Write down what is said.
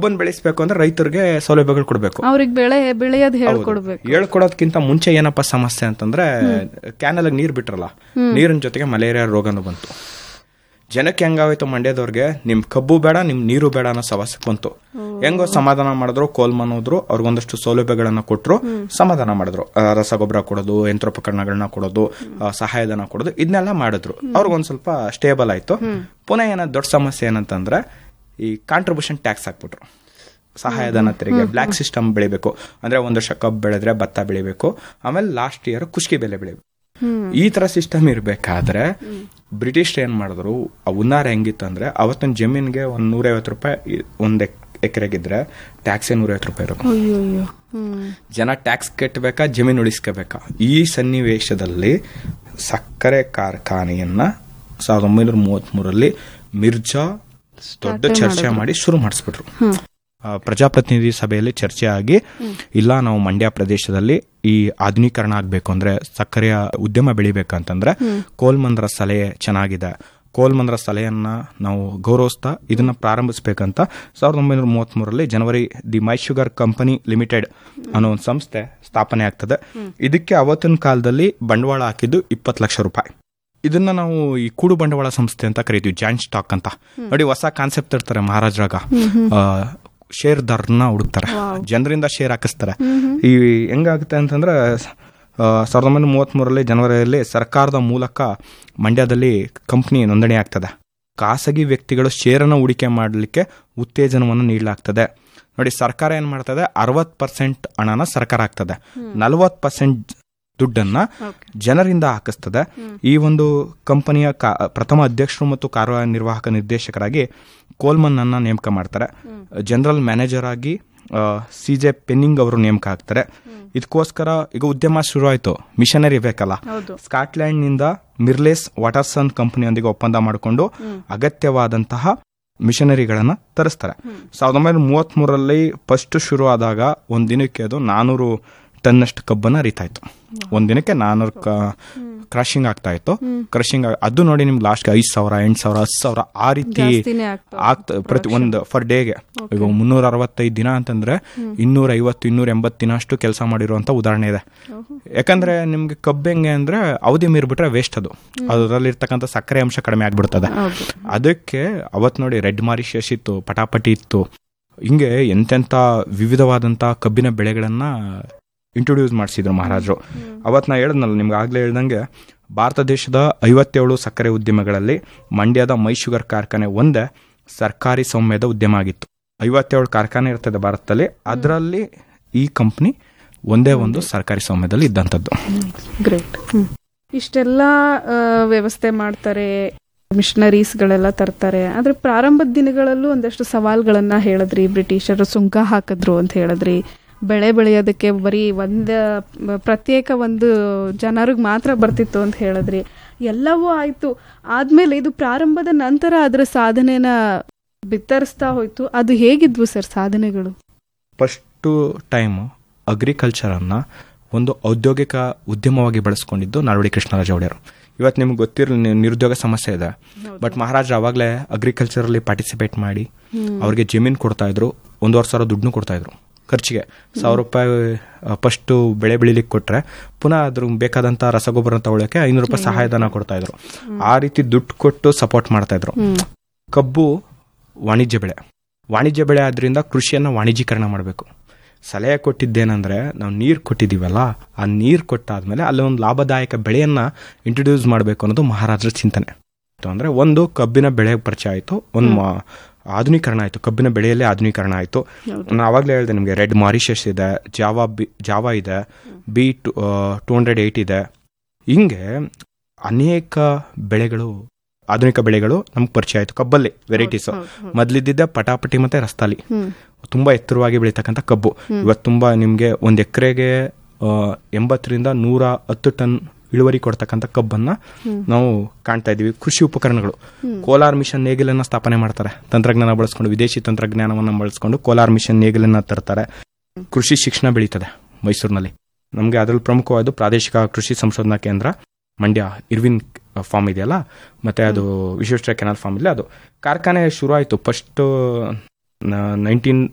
Cubbon ಬೆಳೆಸಬೇಕು ಅಂದ್ರೆ ರೈತರಿಗೆ ಸೌಲಭ್ಯಗಳು ಕೊಡಬೇಕು ಅವ್ರಿಗೆ ಬೆಳೆ ಬೆಳೆಯೋದ್ ಹೇಳ್ಕೊಡ್ಬೇಕು ಹೇಳ್ಕೊಡೋದಕ್ಕಿಂತ ಮುಂಚೆ ಏನಪ್ಪ ಸಮಸ್ಯೆ ಅಂತಂದ್ರೆ ಕ್ಯಾನಲ್ ನೀರ್ ಬಿಟ್ರಲ್ಲ ನೀರಿನ ಜೊತೆಗೆ ಮಲೇರಿಯಾ ರೋಗನು ಬಂತು ಜನಕ್ಕೆ ಹೆಂಗಾಗೋಯ್ತು ಮಂಡ್ಯದವ್ರಿಗೆ ನಿಮ್ ಕಬ್ಬು ಬೇಡ ನಿಮ್ ನೀರು ಬೇಡ ಅನ್ನೋ ಸಮಸ್ಯೆ ಬಂತು ಹೆಂಗೋ ಸಮಾಧಾನ ಮಾಡಿದ್ರು ಕೋಲ್ಮನ್ ಹೋದ್ರು ಅವ್ರಿಗೊಂದಷ್ಟು ಸೌಲಭ್ಯಗಳನ್ನ ಕೊಟ್ರು ಸಮಾಧಾನ ಮಾಡಿದ್ರು ಆ, ರಸಗೊಬ್ಬರ ಕೊಡೋದು ಯಂತ್ರೋಪಕರಣಗಳನ್ನ ಕೊಡೋದು ಆ, ಸಹಾಯಧನ ಕೊಡೋದು ಇದನ್ನೆಲ್ಲ ಮಾಡಿದ್ರು ಅವ್ರಿಗೊಂದ್ ಸ್ವಲ್ಪ ಸ್ಟೇಬಲ್ ಆಯ್ತು ಪುನಃ ಏನ ದೊಡ್ಡ ಸಮಸ್ಯೆ ಏನಂತಂದ್ರೆ ಈ ಕಾಂಟ್ರಿಬ್ಯೂಷನ್ ಟ್ಯಾಕ್ಸ್ ಹಾಕ್ಬಿಟ್ರು ಸಹಾಯಧನ ತೆರಿಗೆ ಬ್ಲ್ಯಾಕ್ ಸಿಸ್ಟಮ್ ಬೆಳಿಬೇಕು ಅಂದ್ರೆ ಒಂದು ವರ್ಷ ಕಬ್ಬು ಬೆಳೆದ್ರೆ ಭತ್ತ ಬೆಳಿಬೇಕು ಆಮೇಲೆ ಲಾಸ್ಟ್ ಇಯರ್ ಕುಷ್ಕಿ ಬೆಲೆ ಬೆಳಿಬೇಕು ಈ ತರ ಸಿಸ್ಟಮ್ ಇರ್ಬೇಕಾದ್ರೆ ಬ್ರಿಟಿಷ್ ಏನ್ ಮಾಡಿದ್ರು ಆ ಉನ್ನಾರ ಹೆಂಗಿತ್ತು ಅಂದ್ರೆ ಅವತ್ತಿನ ಜಮೀನ್ಗೆ ಒಂದ್ ನೂರೈವತ್ತು ರೂಪಾಯಿ ಇ- ಒಂದ್ ಎಕರೆಗಿದ್ರೆ ಟ್ಯಾಕ್ಸೇ ನೂರೈವತ್ತು ರೂಪಾಯಿ ಇರೋದು ಅಯ್ಯೋ ಅಯ್ಯೋ ಹ್ಮ್ ಜನ ಟ್ಯಾಕ್ಸ್ ಕಟ್ಟಬೇಕಾ ಜಮೀನು ಉಳಿಸ್ಕೋಬೇಕಾ ಈ ಸನ್ನಿವೇಶದಲ್ಲಿ ಸಕ್ಕರೆ ಕಾರ್ಖಾನೆಯನ್ನ ಸಾವಿರದ ಒಂಬೈನೂರ ಮೂವತ್ತ್ ಮೂರಲ್ಲಿ ಮಿರ್ಜಾ ದೊಡ್ಡ ಚರ್ಚೆ ಮಾಡಿ ಶುರು ಮಾಡಿಸ್ಬಿಟ್ರು ಆ, ಪ್ರಜಾಪ್ರತಿನಿಧಿ ಸಭೆಯಲ್ಲಿ ಚರ್ಚೆ ಆಗಿ ಇಲ್ಲ ನಾವು ಮಂಡ್ಯ ಪ್ರದೇಶದಲ್ಲಿ ಈ ಆಧುನೀಕರಣ ಆಗ್ಬೇಕು ಅಂದ್ರೆ ಸಕ್ಕರೆಯ ಉದ್ಯಮ ಬೆಳಿಬೇಕಂತಂದ್ರೆ ಕೋಲ್ಮಂದ್ರ ಸಲಹೆ ಚೆನ್ನಾಗಿದೆ ಕೋಲ್ಮಂದ್ರ ಸಲಹೆಯನ್ನ ನಾವು ಗೌರವಿಸ್ತಾ ಇದನ್ನ ಪ್ರಾರಂಭಿಸಬೇಕಂತ ಸಾವಿರದ ಒಂಬೈನೂರ ಮೂವತ್ತ್ ಮೂರರಲ್ಲಿ ಜನವರಿ the my sugar company limited ಅನ್ನೋ ಒಂದು ಸಂಸ್ಥೆ ಸ್ಥಾಪನೆ ಆಗ್ತದೆ ಇದಕ್ಕೆ ಅವತ್ತಿನ ಕಾಲದಲ್ಲಿ ಬಂಡವಾಳ ಹಾಕಿದ್ದು ಇಪ್ಪತ್ತು ಲಕ್ಷ ರೂಪಾಯಿ ಇದನ್ನ ನಾವು ಈ ಕೂಡು ಬಂಡವಾಳ ಸಂಸ್ಥೆ ಅಂತ ಕರಿತೀವಿ ಜಾಯಿಂಟ್ ಸ್ಟಾಕ್ ಅಂತ ನೋಡಿ ಹೊಸ ಕಾನ್ಸೆಪ್ಟ್ ಇರ್ತಾರೆ ಮಹಾರಾಜ್ರಾಗ ಶೇರ್ದಾರನ್ನ ಹುಡುಕ್ತಾರೆ ಜನರಿಂದ ಶೇರ್ ಹಾಕಿಸ್ತಾರೆ ಈ ಹೆಂಗಾಗುತ್ತೆ ಅಂತಂದ್ರೆ ಆ, ಸಾವಿರದ ಒಂಬೈನೂರ ಮೂವತ್ತ್ ಮೂರರಲ್ಲಿ ಜನವರಿಯಲ್ಲಿ ಸರ್ಕಾರದ ಮೂಲಕ ಮಂಡ್ಯದಲ್ಲಿ ಕಂಪ್ನಿ ನೋಂದಣಿ ಆಗ್ತದೆ ಖಾಸಗಿ ವ್ಯಕ್ತಿಗಳು ಶೇರನ್ನು ಹೂಡಿಕೆ ಮಾಡಲಿಕ್ಕೆ ಉತ್ತೇಜನವನ್ನು ನೀಡಲಾಗ್ತದೆ ನೋಡಿ ಸರ್ಕಾರ ಏನ್ ಮಾಡ್ತದೆ ಅರವತ್ ಪರ್ಸೆಂಟ್ ಹಣನ ಸರ್ಕಾರ ಹಾಕ್ತದೆ ನಲವತ್ ಪರ್ಸೆಂಟ್ ದುಡ್ಡನ್ನ ಜನರಿಂದ ಹಾಕಿಸ್ತದೆ ಈ ಒಂದು ಕಂಪನಿಯ ಕಾ- ಪ್ರಥಮ ಅಧ್ಯಕ್ಷರು ಮತ್ತು ಕಾರ್ಯನಿರ್ವಾಹಕ ನಿರ್ದೇಶಕರಾಗಿ ಕೋಲ್ಮನ್ ಅನ್ನ ನೇಮಕ ಮಾಡ್ತಾರೆ ಜನರಲ್ ಮ್ಯಾನೇಜರ್ ಆಗಿ ಸಿ ಜೆ ಪೆನ್ನಿಂಗ್ ಅವರು ನೇಮಕ ಆಗ್ತಾರೆ ಇದಕ್ಕೋಸ್ಕರ ಈಗ ಉದ್ಯಮ ಶುರು ಆಯ್ತು ಮಿಷನರಿ ಬೇಕಲ್ಲ ಹೌದು ಸ್ಕಾಟ್ಲೆಂಡ್ ನಿಂದ ಮಿರ್ಲೇಸ್ ವಾಟರ್ಸನ್ ಕಂಪನಿಯೊಂದಿಗೆ ಒಪ್ಪಂದ ಮಾಡಿಕೊಂಡು ಅಗತ್ಯವಾದಂತಹ ಮಿಷನರಿಗಳನ್ನ ತರಿಸ್ತಾರೆ ಸಾವಿರದ ಒಂಬೈನೂರ ಮೂವತ್ತ್ ಮೂರರಲ್ಲಿ ಫಸ್ಟ್ ಶುರು ಆದಾಗ ಒಂದ್ ದಿನಕ್ಕೆ ಅದು ನಾನೂರು ಟನ್ನಷ್ಟು ಕಬ್ಬನ್ನ ಅರಿತಾಯ್ತು ಒಂದ್ ದಿನಕ್ಕೆ ನಾನೂರು ಕ್ರಶಿಂಗ್ ಆಗ್ತಾ ಇತ್ತು ಕ್ರಶಿಂಗ್ ಅದು ನೋಡಿ ನಿಮ್ಗೆ ಲಾಸ್ಟ್ ಐದ್ ಸಾವಿರ ಎಂಟ್ ಸಾವಿರ ಹತ್ತು ಸಾವಿರ ಆ ರೀತಿ ಜಾಸ್ತಿನೇ ಆಗ್ತಾ ಆಗ್ತ ಪ್ರತಿ ಒಂದು ಫರ್ ಡೇಗೆ ಈಗ ಮುನ್ನೂರ ಅರವತ್ತೈದು ದಿನ ಅಂತಂದ್ರೆ ಇನ್ನೂರ ಐವತ್ತು ಇನ್ನೂರ ಎಂಬತ್ತು ದಿನ ಅಷ್ಟು ಕೆಲಸ ಮಾಡಿರುವಂತ ಉದಾಹರಣೆ ಇದೆ ಯಾಕಂದ್ರೆ ನಿಮ್ಗೆ ಕಬ್ಬು ಹೆಂಗೆ ಅಂದ್ರೆ ಅವಧಿ ಮೀರ್ಬಿಟ್ರೆ ವೇಸ್ಟ್ ಅದು ಅದರಲ್ಲಿರ್ತಕ್ಕಂಥ ಸಕ್ಕರೆ ಅಂಶ ಕಡಿಮೆ ಆಗ್ಬಿಡ್ತದೆ ಹೌದು ಅದಕ್ಕೆ ಅವತ್ ನೋಡಿ ರೆಡ್ ಮಾರಿಷಸ್ ಇತ್ತು ಪಟಾಪಟಿ ಇತ್ತು ಹಿಂಗೆ ಎಂತೆಂತ ವಿವಿಧವಾದಂತ ಕಬ್ಬಿನ ಬೆಳೆಗಳನ್ನ ಇಂಟ್ರೊಡ್ಯೂಸ್ ಮಾಡಿಸಿದ್ರು ಮಹಾರಾಜರು ಅವತ್ ನಾ ಹೇಳ್ದನಲ್ಲ ನಿಮ್ಗೆ ಆಗ್ಲೇ ಹೇಳ್ದಂಗೆ ಭಾರತ ದೇಶದ ಐವತ್ತೇಳು ಸಕ್ಕರೆ ಉದ್ಯಮಗಳಲ್ಲಿ ಮಂಡ್ಯದ ಮೈ ಶುಗರ್ ಕಾರ್ಖಾನೆ ಒಂದೇ ಸರ್ಕಾರಿ ಸೌಮ್ಯದ ಉದ್ಯಮ ಆಗಿತ್ತು ಐವತ್ತೇಳು ಕಾರ್ಖಾನೆ ಇರ್ತದೆ ಭಾರತದಲ್ಲಿ ಅದರಲ್ಲಿ ಈ ಕಂಪ್ನಿ ಒಂದೇ ಒಂದು ಸರ್ಕಾರಿ ಸೌಮ್ಯದಲ್ಲಿ ಇದ್ದಂಥದ್ದು ಗ್ರೇಟ್ ಇಷ್ಟೆಲ್ಲ ಆ, ವ್ಯವಸ್ಥೆ ಮಾಡ್ತಾರೆ ಮಿಷನರೀಸ್ಗಳೆಲ್ಲ ತರ್ತಾರೆ ಆದ್ರೆ ಪ್ರಾರಂಭದ ದಿನಗಳಲ್ಲೂ ಒಂದಷ್ಟು ಸವಾಲ್ಗಳನ್ನ ಹೇಳಿದ್ರಿ ಬ್ರಿಟಿಷರು ಸುಂಕ ಹಾಕಿದ್ರು ಅಂತ ಹೇಳಿದ್ರಿ ಬೆಳೆ ಬೆಳೆಯೋದಕ್ಕೆ ಬರೀ ಒಂದ ಪ್ರತ್ಯೇಕ ಒಂದು ಜನರಿಗೆ ಮಾತ್ರ ಬರ್ತಿತ್ತು ಅಂತ ಹೇಳಿದ್ರಿ ಎಲ್ಲವೂ ಆಯ್ತು ಆದ್ಮೇಲೆ ಇದು ಪ್ರಾರಂಭದ ನಂತರ ಅದರ ಸಾಧನೆನ ಬಿತ್ತರಿಸ್ತಾ ಹೋಯ್ತು ಅದು ಹೇಗಿದ್ವು ಸರ್ ಸಾಧನೆಗಳು ಫಸ್ಟು ಟೈಮು ಅಗ್ರಿಕಲ್ಚರನ್ನು ಒಂದು ಔದ್ಯೋಗಿಕ ಉದ್ಯಮವಾಗಿ ಬಳಸ್ಕೊಂಡಿದ್ದು ನಾಲ್ವಡಿ ಕೃಷ್ಣರಾಜ ಒಡೆಯರು ಇವತ್ತು ನಿಮ್ಗೆ ಗೊತ್ತಿರಲಿ ನಿರುದ್ಯೋಗ ಸಮಸ್ಯೆ ಇದೆ ಬಟ್ ಮಹಾರಾಜರು ಅವಾಗಲೇ ಅಗ್ರಿಕಲ್ಚರಲ್ಲಿ ಪಾರ್ಟಿಸಿಪೇಟ್ ಮಾಡಿ ಅವ್ರಿಗೆ ಜಮೀನು ಕೊಡ್ತಾ ಇದ್ರು ಒಂದೂವರೆ ಸಾವಿರ ದುಡ್ಡು ಕೊಡ್ತಾ ಇದ್ರು ಖರ್ಚಿಗೆ ಸಾವಿರ ರೂಪಾಯಿ ಫಸ್ಟು ಬೆಳೆ ಬೆಳಿಲಿಕ್ಕೆ ಕೊಟ್ರೆ ಪುನಃ ಅದ್ರ ಬೇಕಾದಂತ ರಸಗೊಬ್ಬರ ತಗೊಳ್ಳೋಕೆ ಐನೂರು ರೂಪಾಯಿ ಸಹಾಯಧನ ಕೊಡ್ತಾ ಇದ್ರು ಆ ರೀತಿ ದುಡ್ಡು ಕೊಟ್ಟು ಸಪೋರ್ಟ್ ಮಾಡ್ತಾ ಇದ್ರು ಕಬ್ಬು ವಾಣಿಜ್ಯ ಬೆಳೆ ವಾಣಿಜ್ಯ ಬೆಳೆ ಆದ್ರಿಂದ ಕೃಷಿಯನ್ನು ವಾಣಿಜ್ಯೀಕರಣ ಮಾಡಬೇಕು ಸಲಹೆ ಕೊಟ್ಟಿದ್ದೇನೆಂದ್ರೆ ನಾವು ನೀರು ಕೊಟ್ಟಿದ್ದೀವಲ್ಲ ಆ ನೀರು ಕೊಟ್ಟಾದ್ಮೇಲೆ ಅಲ್ಲಿ ಒಂದು ಲಾಭದಾಯಕ ಬೆಳೆಯನ್ನ ಇಂಟ್ರೊಡ್ಯೂಸ್ ಮಾಡಬೇಕು ಅನ್ನೋದು ಮಹಾರಾಜರ ಚಿಂತನೆ ಅಂದ್ರೆ ಒಂದು ಕಬ್ಬಿನ ಬೆಳೆ ಪರಿಚಯ ಆಯಿತು ಒಂದು ಮಾ- ಆಧುನೀಕರಣ ಆಯಿತು ಕಬ್ಬಿನ ಬೆಳೆಯಲ್ಲೇ ಆಧುನೀಕರಣ ಆಯಿತು ನಾನು ಆವಾಗಲೇ ಹೇಳಿದೆ ನಿಮಗೆ ರೆಡ್ ಮಾರಿಷಸ್ ಇದೆ ಜಾವಾ ಬಿ ಜಾವಾ ಇದೆ B two two hundred eight ಇದೆ ಹಿಂಗೆ ಅನೇಕ ಬೆಳೆಗಳು ಆಧುನಿಕ ಬೆಳೆಗಳು ನಮ್ಗೆ ಪರಿಚಯ ಆಯಿತು ಕಬ್ಬಲ್ಲಿ ವೆರೈಟೀಸ್ ಮೊದಲಿದ್ದಿದ್ದೆ ಪಟಾಪಟಿ ಮತ್ತೆ ರಸ್ತಾಲಿ ತುಂಬಾ ಎತ್ತರವಾಗಿ ಬೆಳೀತಕ್ಕಂಥ ಕಬ್ಬು ಇವತ್ತು ತುಂಬಾ ನಿಮ್ಗೆ ಒಂದ್ ಎಕರೆಗೆ ಎಂಬತ್ತರಿಂದ ನೂರ ಹತ್ತು ಟನ್ ಇಳುವರಿ ಕೊಡ್ತಕ್ಕಂಥ ಕಬ್ಬನ್ನ ನಾವು ಕಾಣ್ತಾ ಇದೀವಿ ಕೃಷಿ ಉಪಕರಣಗಳು ಕೋಲಾರ್ ಮಿಷನ್ ನೇಗಿಲನ್ನ ಸ್ಥಾಪನೆ ಮಾಡ್ತಾರೆ ತಂತ್ರಜ್ಞಾನ ಬಳಸ್ಕೊಂಡು ವಿದೇಶಿ ತಂತ್ರಜ್ಞಾನವನ್ನ ಬಳಸ್ಕೊಂಡು ಕೋಲಾರ್ ಮಿಷನ್ ನೇಗಿಲನ್ನ ತರ್ತಾರೆ ಕೃಷಿ ಶಿಕ್ಷಣ ಬೆಳೀತದೆ ಮೈಸೂರಿನಲ್ಲಿ ನಮಗೆ ಅದರಲ್ಲಿ ಪ್ರಮುಖವಾದ ಪ್ರಾದೇಶಿಕ ಕೃಷಿ ಸಂಶೋಧನಾ ಕೇಂದ್ರ ಮಂಡ್ಯ ಇರ್ವಿನ್ ಫಾರ್ಮ್ ಇದೆಯಲ್ಲ ಮತ್ತೆ ಅದು ವಿಶ್ವೇಶ್ವರ ಕೆನಾಲ್ ಫಾರ್ಮ್ ಇಲ್ಲ ಅದು ಕಾರ್ಖಾನೆ ಶುರು ಆಯಿತು ಫಸ್ಟ್ ನೈನ್ಟೀನ್